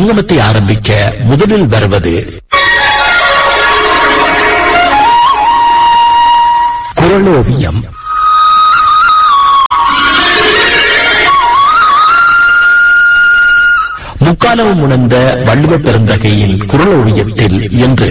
சங்கமத்தை ஆரம்பிக்க முதலில் வருவது குரலோவியம் முக்காலவும் உணர்ந்த வள்ளுவ பெருந்தகையின் குரலோவியத்தில் என்று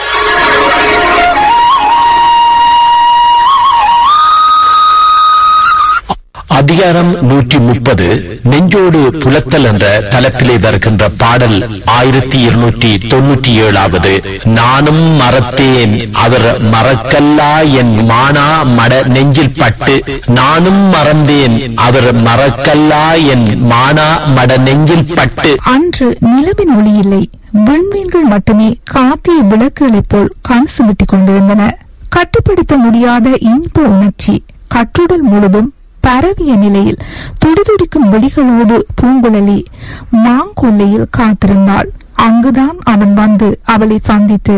அதிகாரம் நூற்றி முப்பது நெஞ்சோடு புலத்தல் என்ற தலைப்பிலே வருகின்ற பாடல் ஆயிரத்தி இருநூற்றி தொன்னூற்றி ஏழாவது நானும் மறத்தேன் அவர் மறக்கல்லா என் மானா மட நெஞ்சில் பட்டு நானும் மறந்தேன் அவர் மறக்கல்லா என் மானா மட நெஞ்சில் பட்டு அன்று நிலவின் ஒளி இல்லை விண்மீன்கள் மட்டுமே காத்திய விளக்குகளைப் போல் கண் சுமிட்டிக் கொண்டிருந்தன கட்டுப்படுத்த முடியாத இன்ப உணர்ச்சி கட்டுடல் முழுதும் பரவிய நிலையில் துடிதுடிக்கும் விழிகளோடு பூங்குழலி மாங்கொல்லையில் காத்திருந்தாள் அங்குதான் அவன் வந்து அவளை சந்தித்து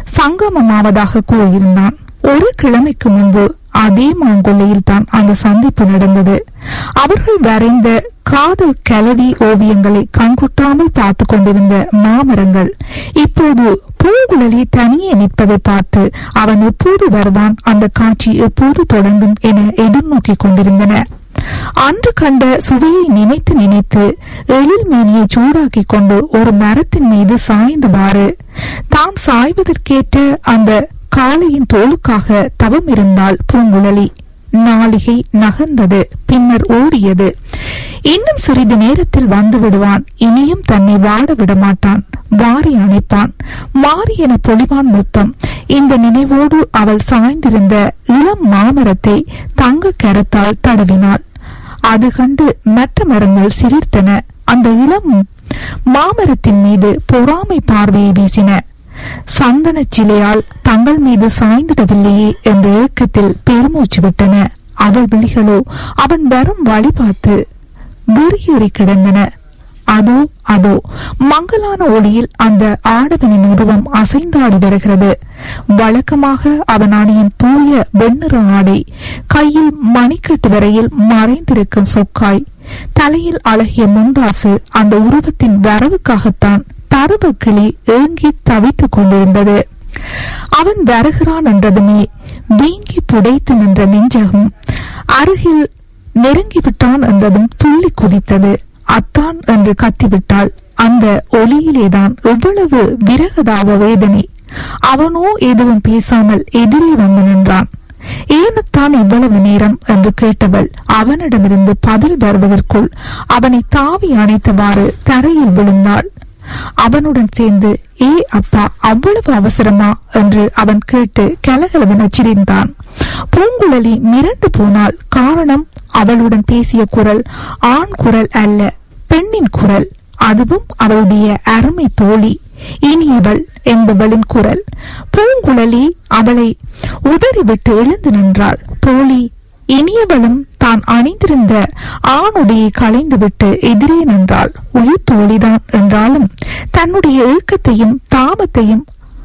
சங்கமமாவதாக கூறியிருந்தான் ஒரு கிழமைக்கு முன்பு அதே மாங்கொல்லையில் தான் அந்த சந்திப்பு நடந்தது அவர்கள் வரைந்த காதல் கலவி ஓவியங்களை கண்கொட்டாமல் பார்த்து கொண்டிருந்த மாமரங்கள் இப்போது பூங்குழலி தனியே நிற்பதை பார்த்து அவன் எப்போது வருவான் அந்த காட்சி எப்போது தொடங்கும் என எதிர்நோக்கிக் கொண்டிருந்தன அன்று கண்ட சுவையை நினைத்து நினைத்து எழில் மேனியை சூடாக்கிக் கொண்டு ஒரு மரத்தின் மீது சாய்ந்தவாறு தாம் சாய்வதற்கேற்ற அந்த காளையின் தோளுக்காக தவம் இருந்தாள் பூங்குழலி நாளிகை நகர்ந்தது பின்னர் ஓடியது இன்னும் சிறிது நேரத்தில் வந்து விடுவான் இனியும் தன்னை வாட விடமாட்டான் வாரி அணைப்பான் மாறி என பொலிவான் முத்தம் இந்த நினைவோடு அவள் சாய்ந்திருந்த இளம் மாமரத்தை தங்க கரத்தால் தடவினாள் அது கண்டு மற்ற மரங்கள் சிரித்தன அந்த இளம் மாமரத்தின் மீது பொறாமை பார்வையை வீசின சந்தன சிலையால் தங்கள் மீது சாய்ந்திடவில்லையே என்ற ஏக்கத்தில் பெருமூச்சு விட்டன அவள் விழிகளோ அவன் வரும் வழி பார்த்து வெறியேறி கிடந்தன அதோ அதோ மங்கலான ஒளியில் அந்த ஆடவனின் உருவம் அசைந்தாடி வருகிறது வழக்கமாக அவன் அணியின் தூய வெண்ணிற ஆடை கையில் மணிக்கட்டு வரையில் மறைந்திருக்கும் சொக்காய் தலையில் அழகிய முண்டாசு அந்த உருவத்தின் வரவுக்காகத்தான் பருவக்கிளி ஏங்கி தவித்துக் கொண்டிருந்தது அவன் வருகிறான் என்றதுமே வீங்கி புடைத்து நின்ற நெஞ்சகம் அருகில் நெருங்கிவிட்டான் என்றதும் துள்ளி குதித்தது அத்தான் என்று கத்திவிட்டாள் அந்த ஒளியிலேதான் எவ்வளவு விரகதாப வேதனை அவனோ எதுவும் பேசாமல் எதிரே வந்து நின்றான் ஏனத்தான் இவ்வளவு நேரம் என்று கேட்டவள் அவனிடமிருந்து பதில் வருவதற்குள் அவனை தாவி அணைத்தவாறு தரையில் விழுந்தாள் அவனுடன் சேர்ந்து ஏ அப்பா அவ்வளவு அவசரமா என்று அவன் கேட்டு கலகலவென சிரிந்தான் பூங்குழலி மிரண்டு போனாள் காரணம் அவளுடன் பேசிய குரல் ஆண் குரல் அல்ல பெண்ணின் குரல் அதுவும் அவளுடைய அருமை தோழி இனியவள் என்பவளின் குரல் பூங்குழலி அவளை உதறிவிட்டு எழுந்து நின்றாள் தோழி இனியவளும் தான் அணிந்திருந்த ஆணுடையை களைந்துவிட்டு எதிரே நின்றாள் உயிர் தோழிதான் என்றாலும் தன்னுடைய ஏக்கத்தையும் தாபத்தையும்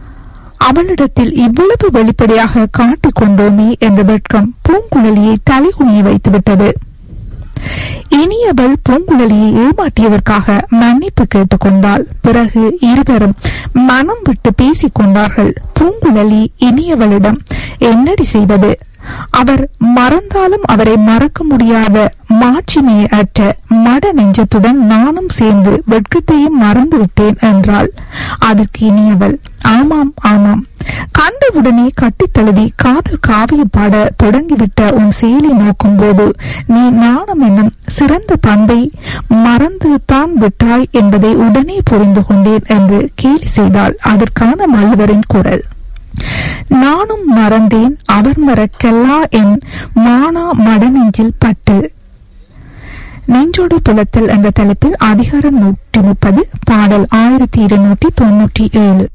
அவளிடத்தில் இவ்வளவு வெளிப்படையாக காட்டிக் கொண்டோமே என்ற வெட்கம் பூங்குழலியை தலைகுனிய வைத்துவிட்டது இனியவள் பூங்குழலியை ஏமாற்றியதற்காக மன்னிப்பு கேட்டுக்கொண்டாள் பிறகு இருவரும் மனம் விட்டு பேசிக் கொண்டார்கள் பூங்குழலி இனியவளிடம் என்னடி செய்வது அவர் மறந்தாலும் அவரை மறக்க முடியாத மாட்சிமையை அற்ற மட நெஞ்சத்துடன் நானும் சேர்ந்து வெட்கத்தையும் மறந்து விட்டேன் என்றாள் அதற்கு இனியவள் ஆமாம் ஆமாம் கண்டவுடனே கட்டித் தழுவி காதல் காவிய பாட தொடங்கிவிட்ட உன் செயலை நோக்கும் போது நீ நாணம் என்னும் சிறந்த பண்பை மறந்து தான் விட்டாய் என்பதை உடனே புரிந்து கொண்டேன் என்று கேலி செய்தாள் அதற்கான மல்வரின் குரல் நானும் மறந்தேன் அவர் மறக்கல்லா என் மானா மடநெஞ்சில் பட்டு நெஞ்சோடு புலத்தல் என்ற தலைப்பில் அதிகாரம் நூற்றி முப்பது பாடல் ஆயிரத்தி இருநூற்றி தொன்னூற்றி ஏழு